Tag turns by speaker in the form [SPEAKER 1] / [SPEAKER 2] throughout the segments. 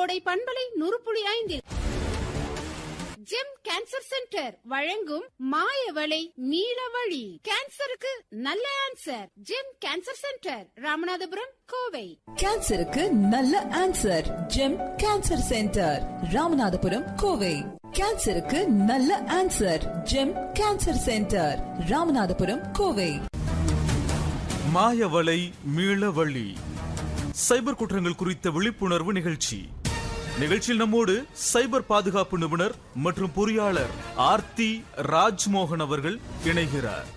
[SPEAKER 1] கோடை பண்பலை நூறு புள்ளி ஐந்தில் ஜெம் கேன்சர் சென்டர் வழங்கும் மாயவளை மீளவழி கேன்சருக்கு நல்ல answer GEM cancer centre Ramanathapuram Kovai
[SPEAKER 2] கேன்சருக்கு நல்ல answer GEM cancer centre Ramanathapuram Kovai கேன்சருக்கு நல்ல answer GEM cancer centre Ramanathapuram Kovai
[SPEAKER 3] மாயவலை மீளவழி சைபர் குற்றங்கள் குறித்த விழிப்புணர்வு நிகழ்ச்சி நிகழ்ச்சியில் நம்மோடு சைபர் பாதுகாப்பு நிபுணர் மற்றும் பொறியாளர் ஆர்த்தி ராஜ்மோகன் அவர்கள் இணைகிறார்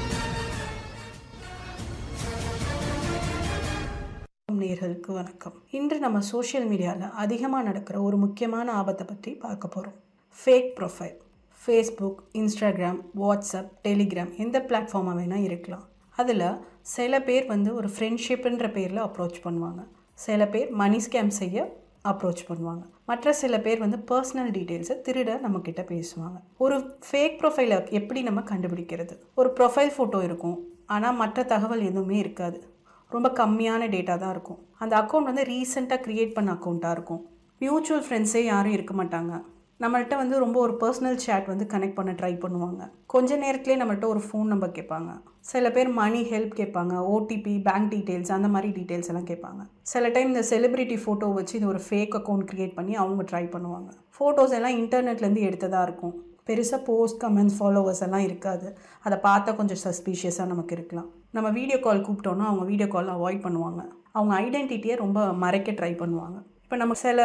[SPEAKER 4] நேர்களுக்கு வணக்கம் இன்று நம்ம சோஷியல் மீடியாவில் அதிகமாக நடக்கிற ஒரு முக்கியமான ஆபத்தை பற்றி பார்க்க போகிறோம் fake profile Facebook Instagram WhatsApp Telegram எந்த பிளாட்ஃபார்மாக வேணால் இருக்கலாம் அதில் சில பேர் வந்து ஒரு ஃப்ரெண்ட்ஷிப்புன்ற பேரில் அப்ரோச் பண்ணுவாங்க சில பேர் மணி ஸ்கேம் செய்ய அப்ரோச் பண்ணுவாங்க மற்ற சில பேர் வந்து பர்சனல் டீட்டெயில்ஸை திருட நம்மக்கிட்ட பேசுவாங்க ஒரு ஃபேக் ப்ரொஃபைலை எப்படி நம்ம கண்டுபிடிக்கிறது ஒரு ப்ரொஃபைல் ஃபோட்டோ இருக்கும் ஆனால் மற்ற தகவல் எதுவுமே இருக்காது ரொம்ப கம்மியான டேட்டா தான் இருக்கும் அந்த அக்கௌண்ட் வந்து ரீசெண்டாக க்ரியேட் பண்ண அக்கௌண்ட்டாக இருக்கும் மியூச்சுவல் ஃப்ரெண்ட்ஸே யாரும் இருக்க மாட்டாங்க நம்மள்ட்ட வந்து ரொம்ப ஒரு பர்சனல் சேட் வந்து கனெக்ட் பண்ண ட்ரை பண்ணுவாங்க கொஞ்ச நேரத்துலேயே நம்மள்ட்ட ஒரு ஃபோன் நம்பர் கேட்பாங்க சில பேர் மணி ஹெல்ப் கேட்பாங்க ஓடிபி பேங்க் டீட்டெயில்ஸ் அந்த மாதிரி டீட்டெயில்ஸ் எல்லாம் கேட்பாங்க சில டைம் இந்த செலிபிரிட்டி ஃபோட்டோ வச்சு இது ஒரு ஃபேக் அக்கௌண்ட் க்ரியேட் பண்ணி அவங்க ட்ரை பண்ணுவாங்க ஃபோட்டோஸ் எல்லாம் இன்டர்நெட்லேருந்து எடுத்ததாக இருக்கும் பெருசாக போஸ்ட் கமெண்ட்ஸ் ஃபாலோவர்ஸ் எல்லாம் இருக்காது அதை பார்த்தா கொஞ்சம் சஸ்பீஷியஸாக நமக்கு இருக்கலாம் நம்ம வீடியோ கால் கூப்பிட்டோன்னா அவங்க வீடியோ கால் அவாய்ட் பண்ணுவாங்க அவங்க ஐடென்டிட்டியை ரொம்ப மறைக்க ட்ரை பண்ணுவாங்க இப்போ நம்ம சில